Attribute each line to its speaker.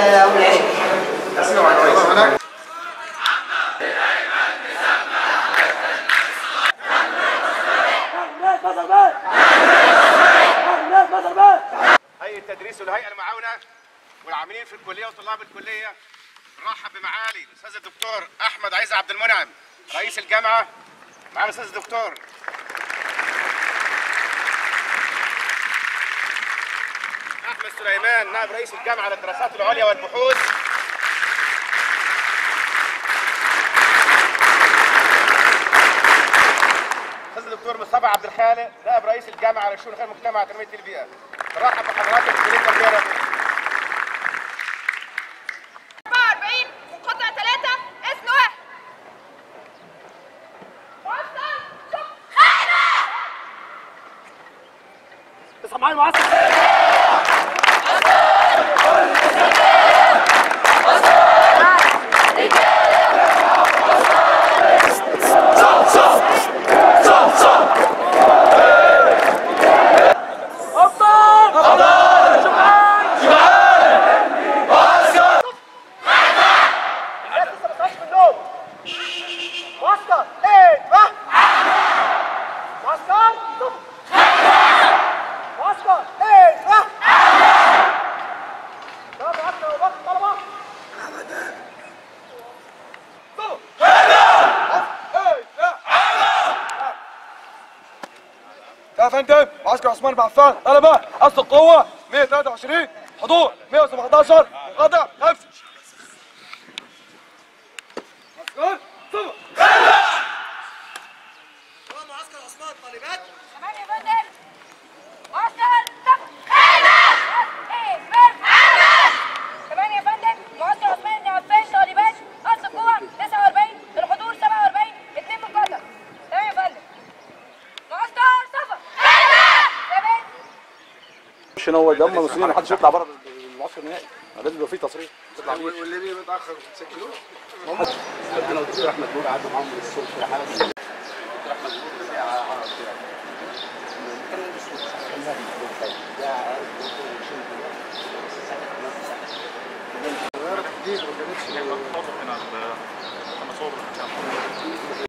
Speaker 1: هيئه التدريس والهيئه المعاونه والعاملين في الكليه وطلاب الكليه نرحب بمعالي الاستاذ الدكتور احمد عايز عبد المنعم رئيس الجامعه معالي الاستاذ الدكتور احمد سليمان نائب رئيس الجامعه للدراسات العليا والبحوث الاستاذ الدكتور مصطفى عبد الخالق نائب رئيس الجامعه للشؤون خير المجتمع وتنميه البيئه نرحب بحضراتكم في كليه التربيه الرياضيه
Speaker 2: 44 وقطع 3 اسم واحد معسكر شوف خيمة
Speaker 3: اصحى معايا المعسكر الناس لسه ما صحتش من النوم معسكر ايه ها معسكر شوف معسكر ايه ها شباب معسكر يا بابا طلبه
Speaker 4: يا فندم معسكر عثمان بن عفان طلبة أصل القوة 123 حضور 117 قطع خمسة
Speaker 2: كمان يا فندم معسكر شوف خيمة ايه اسم كمان يا فندم معسكر عثمان بن عفان طالبات اصل القوة 49 الحضور 47 اتنين من قطر تمام يا فندم معسكر صفر خيمة ثابت
Speaker 5: مش هو ده هم مسؤولين محدش يطلع بره المعسكر النهائي لازم يبقى فيه تصريح
Speaker 1: واللي بيجي متاخر بتسجلوه
Speaker 5: انا والدكتور احمد نور قعدوا معاهم الصبح حاجه
Speaker 1: جديد ما كانتش